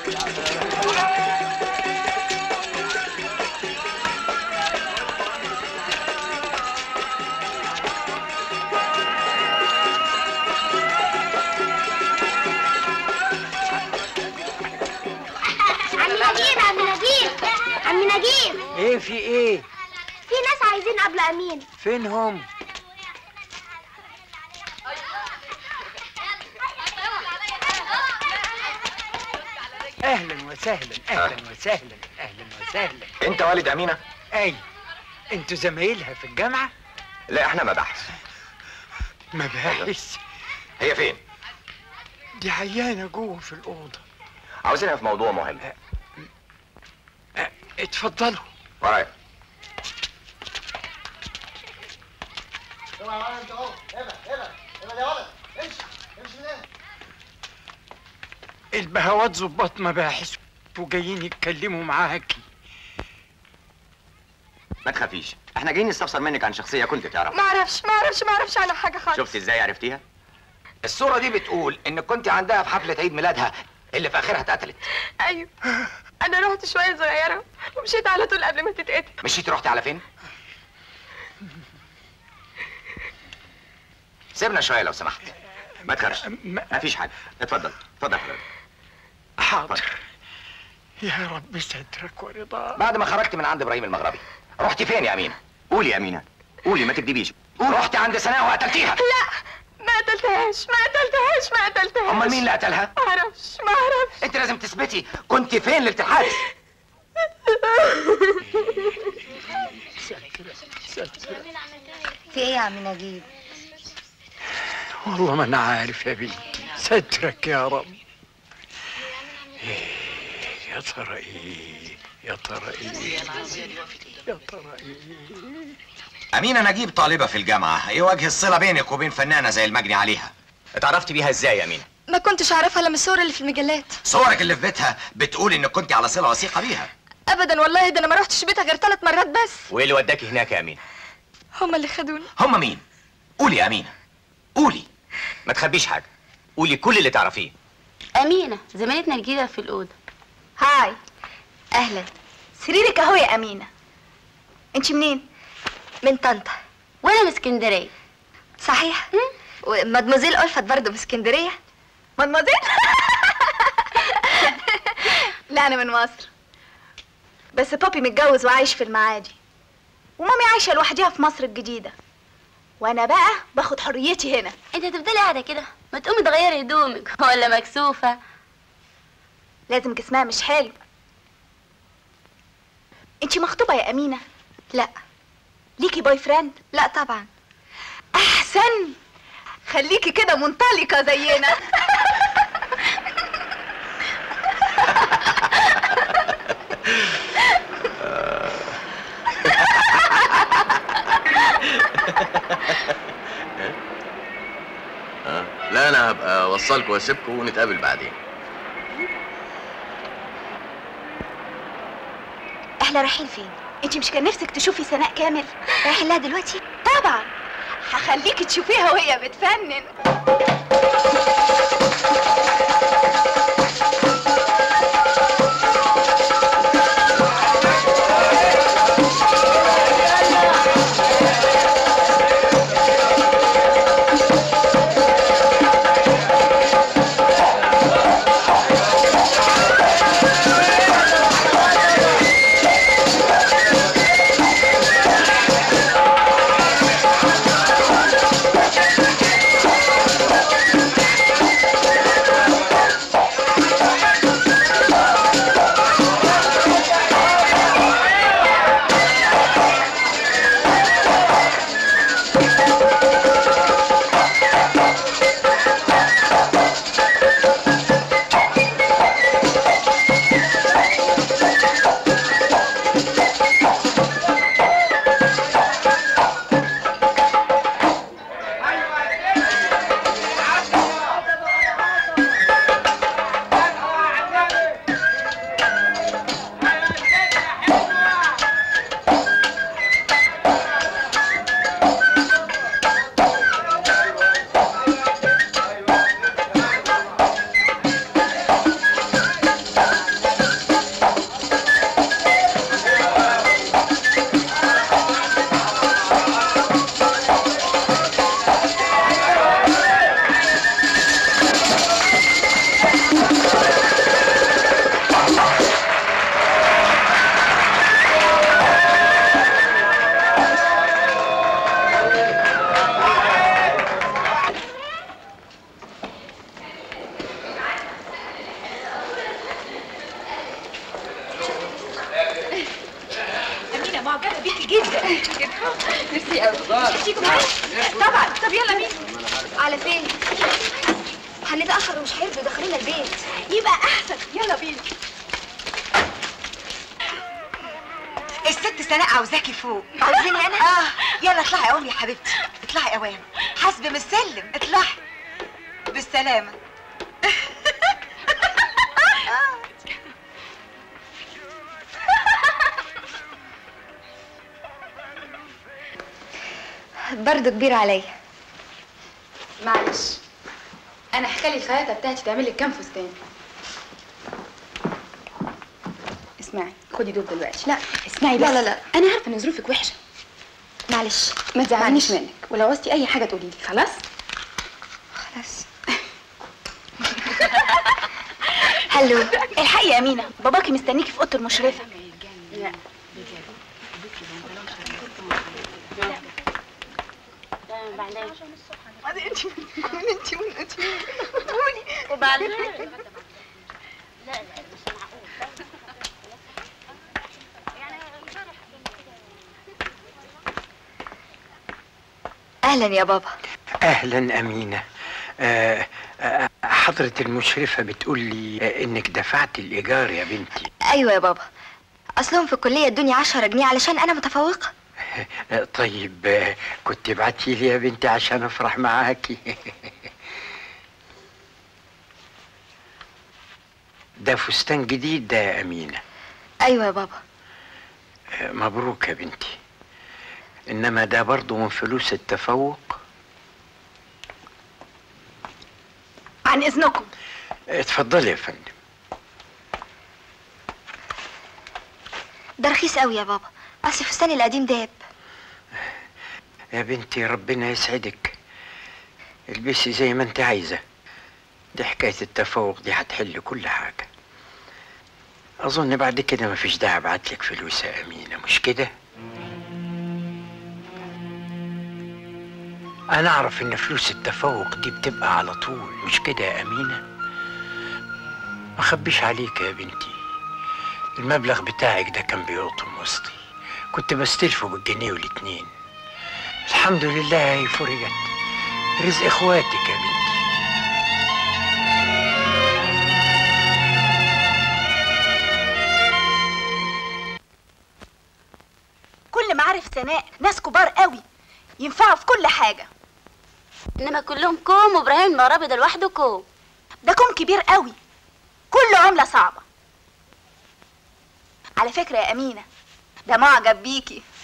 عم نجيب عم نجيب عم نجيب ايه في ايه في ناس عايزين قبل امين فين هم اهلا وسهلا اهلا وسهلا اهلا وسهلا انت والد امينه اي انتوا زمايلها في الجامعه لا احنا مباحث مباحث هي فين دي عيانه جوه في الاوضه عاوزينها في موضوع مهم أه، اتفضلوا ورايا البهوات ظباط مباحث وجايين يتكلموا معاكي ما تخافيش احنا جايين نستفسر منك عن شخصيه كنت تعرف ما اعرفش ما اعرفش ما اعرفش عنها حاجه خالص شفت ازاي عرفتيها الصوره دي بتقول انك كنت عندها في حفله عيد ميلادها اللي في اخرها اتقتلت ايوه انا رحت شويه صغيره ومشيت على طول قبل ما تتقتل مشيتي رحتي على فين سيبنا شويه لو سمحت ما تخافش ما فيش حاجه اتفضل اتفضل يا حضرتك حاضر يا رب سترك ورضاك بعد ما خرجت من عند ابراهيم المغربي رحتي فين يا امينه قولي يا امينه قولي ما تكذبيش قولي رحتي عند سناء وقتلتيها لا ما قتلتهاش ما قتلتهاش ما قتلتهاش امال مين اللي قتلها ما اعرفش ما اعرفش انت لازم تثبتي كنت فين ليله الحادث في ايه يا عم نجيب والله ما انا عارف يا بنتي سترك يا رب إيه يا ترى ايه يا ترى ايه يا ترى ايه امينه نجيب طالبه في الجامعه ايه وجه الصله بينك وبين فنانه زي المجني عليها اتعرفتي بيها ازاي يا امينه ما كنتش اعرفها الا من الصور اللي في المجلات صورك اللي في بيتها بتقول انك كنت على صله وثيقه بيها ابدا والله ده انا ما رحتش بيتها غير ثلاث مرات بس وايه اللي وداكي هناك يا امينه هما اللي خدوني هم مين قولي يا امينه قولي ما تخبيش حاجه قولي كل اللي تعرفيه أمينة زميلتنا الجديدة في الأوضة هاي اهلا سريرك اهو يا امينه انت منين من طنطا وأنا من اسكندرية صحيح ومادموزيل ألفت برضه من اسكندريه مدموزيل لا انا من مصر بس بابي متجوز وعايش في المعادي ومامي عايشه لوحديها في مصر الجديده وانا بقى باخد حريتي هنا أنت هتفضلي قاعدة كده ما تقومي تغيري هدومك ولا مكسوفة لازم جسمها مش حلو انتي مخطوبه يا امينه لا ليكي بوي فريند لا طبعا احسن خليكي كده منطلقه زينا لا انا هبقى اوصلكم واسيبكم ونتقابل بعدين احنا رايحين فين انتي مش كان نفسك تشوفي سناء كامل رايحين لها دلوقتي طبعا هخليكي تشوفيها وهي بتفنن جدا ميرسي قوي تيجوا معايا طبعا طب يلا بينا على فين هنتاخر ومش هيرضوا يدخلونا البيت يبقى احسن يلا بينا الست سناء عاوزاكي فوق عاوزيني انا اه يلا اطلعي قوم يا حبيبتي اطلعي قوام حاسبه من السلم اطلعي بالسلامه برضه كبير عليا معلش انا هخلي الخياطه بتاعتي تعمل لك كام فستان اسمعي خدي دول دلوقتي لا اسمعي بس لا لا لا انا عارفه ان ظروفك وحشه معلش ما تزعلنيش منك ولو عوزتي اي حاجه تقولي لي خلاص خلاص هلو الحقي يا امينه باباكي مستنيكي في اوضه المشرفه وبعدين اهلا يا بابا اهلا امينه آه، آه، حضرة المشرفة بتقول لي آه، انك دفعت الايجار يا بنتي ايوه يا بابا اصلهم في الكليه ادوني 10 جنيه علشان انا متفوقه آه، طيب آه، كنت بعتي لي يا بنتي عشان افرح معاكي ده فستان جديد ده يا امينه ايوه يا بابا آه، مبروك يا بنتي انما ده برضه من فلوس التفوق عن اذنكم اتفضلي يا فندم ده رخيص قوي يا بابا اصل فستاني القديم داب يا بنتي ربنا يسعدك البسي زي ما انت عايزة دي حكاية التفوق دي هتحل كل حاجة أظن بعد كده مفيش داعي أبعتلك فلوس يا أمينة مش كده؟ أنا أعرف إن فلوس التفوق دي بتبقى على طول مش كده يا أمينة؟ ما أخبيش عليك يا بنتي المبلغ بتاعك ده كان بيقطم وسطي كنت بستلفه بالجنيه والاتنين الحمد لله هي فرجت رزق اخواتك يا بنتي كل معارف سناء ناس كبار قوي ينفعوا في كل حاجه انما كلهم كوم وابراهيم المغربي ده لوحده كوم ده كوم كبير قوي كله عمله صعبه على فكره يا امينه ده معجب بيكي